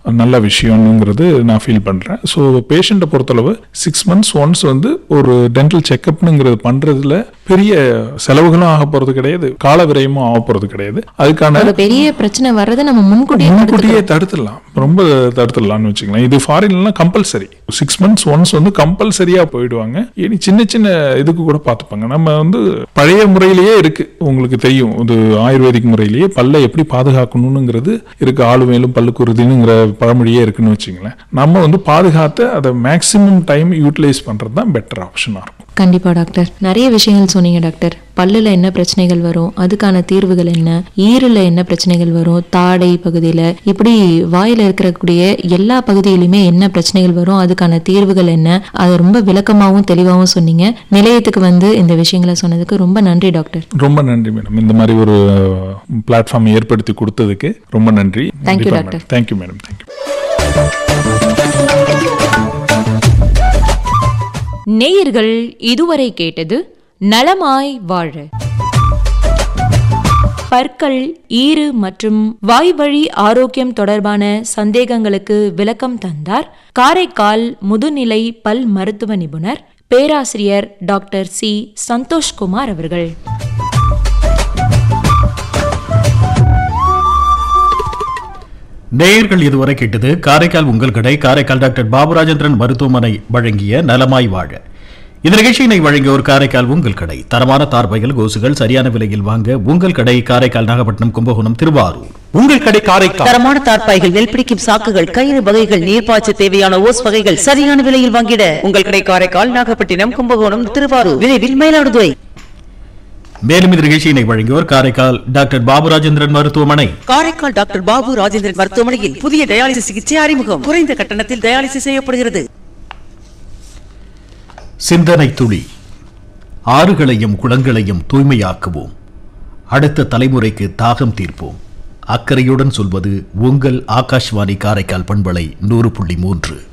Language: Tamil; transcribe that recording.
நல்ல விஷயம்ங்கிறது நான் ஃபீல் பண்றேன் ஸோ பேஷண்ட்டை பொறுத்தளவு சிக்ஸ் மந்த்ஸ் ஒன்ஸ் வந்து ஒரு டென்டல் செக்அப்னுங்கிறது பண்றதுல பெரிய செலவுகளும் ஆக போறது கிடையாது கால விரயமும் ஆக போறது கிடையாது அதுக்கான ஒரு பெரிய பிரச்சனை வர்றதை நம்ம முன்கூட்டியே முன்கூட்டியே தடுத்துடலாம் ரொம்ப தடுத்துடலாம்னு வச்சுக்கலாம் இது ஃபாரின்லாம் கம்பல்சரி சிக்ஸ் மந்த்ஸ் ஒன்ஸ் வந்து கம்பல்சரியா போயிடுவாங்க இனி சின்ன சின்ன இதுக்கு கூட பார்த்துப்பாங்க நம்ம வந்து பழைய முறையிலேயே இருக்கு உங்களுக்கு தெரியும் இது ஆயுர்வேதிக் முறையிலேயே பல்லை எப்படி பாதுகாக்கணுங்கிறது இருக்கு ஆளு மேலும் பல்லுக்கு உறுதினுங்கிற பழமொழியே இருக்குன்னு வச்சுங்களேன் நம்ம வந்து பாதுகாத்து அதை மேக்சிமம் டைம் யூட்டிலைஸ் பண்றது தான் பெட்டர் ஆப்ஷனாக இருக்கும் கண்டிப்பா டாக்டர் நிறைய விஷயங்கள் சொன்னீங்க டாக்டர் பல்லுல என்ன பிரச்சனைகள் வரும் அதுக்கான தீர்வுகள் என்ன ஈரல்ல என்ன பிரச்சனைகள் வரும் தாடை பகுதியில இப்படி வாயில இருக்கக்கூடிய எல்லா பகுதியிலுமே என்ன பிரச்சனைகள் வரும் அதுக்கான தீர்வுகள் என்ன அதை ரொம்ப விளக்கமாவும் தெளிவாகவும் சொன்னீங்க நிலையத்துக்கு வந்து இந்த விஷயங்களை சொன்னதுக்கு ரொம்ப நன்றி டாக்டர் ரொம்ப நன்றி மேடம் இந்த மாதிரி ஒரு பிளாட்ஃபார்ம் ஏற்படுத்தி கொடுத்ததுக்கு ரொம்ப நன்றி Thank you, doctor. Thank you madam thank you நேயர்கள் இதுவரை கேட்டது நலமாய் வாழ பற்கள் ஈறு மற்றும் வாய்வழி ஆரோக்கியம் தொடர்பான சந்தேகங்களுக்கு விளக்கம் தந்தார் காரைக்கால் முதுநிலை பல் மருத்துவ நிபுணர் பேராசிரியர் டாக்டர் சி சந்தோஷ்குமார் அவர்கள் நேயர்கள் இதுவரை கேட்டது காரைக்கால் உங்கள் கடை காரைக்கால் டாக்டர் பாபுராஜேந்திரன் மருத்துவமனை வழங்கிய நலமாய் வாழ இந்த நிகழ்ச்சியினை வழங்கியோர் காரைக்கால் உங்கள் கடை தரமான தார்பைகள் கோசுகள் சரியான விலையில் வாங்க உங்கள் கடை காரைக்கால் நாகப்பட்டினம் கும்பகோணம் திருவாரூர் உங்கள் கடை காரைக்கால் தரமான தார்ப்பாய்கள் நெல் பிடிக்கும் சாக்குகள் கயிறு வகைகள் நீர்ப்பாய்ச்ச தேவையான ஓஸ் வகைகள் சரியான விலையில் வாங்கிட உங்கள் கடை காரைக்கால் நாகப்பட்டினம் கும்பகோணம் திருவாரூர் விரைவில் மயிலாடுதுறை மேலும் இந்த நிகழ்ச்சியினை வழங்கியோர் காரைக்கால் டாக்டர் பாபுராஜேந்திரன் மருத்துவமனை காரைக்கால் டாக்டர் பாபு ராஜேந்திரன் மருத்துவமனையில் புதிய டயாலிசிஸ் சிகிச்சை அறிமுகம் குறைந்த கட்டணத்தில் டயாலிசிஸ் செய்யப்படுகிறது சிந்தனை துளி ஆறுகளையும் குளங்களையும் தூய்மையாக்குவோம் அடுத்த தலைமுறைக்கு தாகம் தீர்ப்போம் அக்கறையுடன் சொல்வது உங்கள் ஆகாஷ்வாணி காரைக்கால் பண்பலை நூறு புள்ளி மூன்று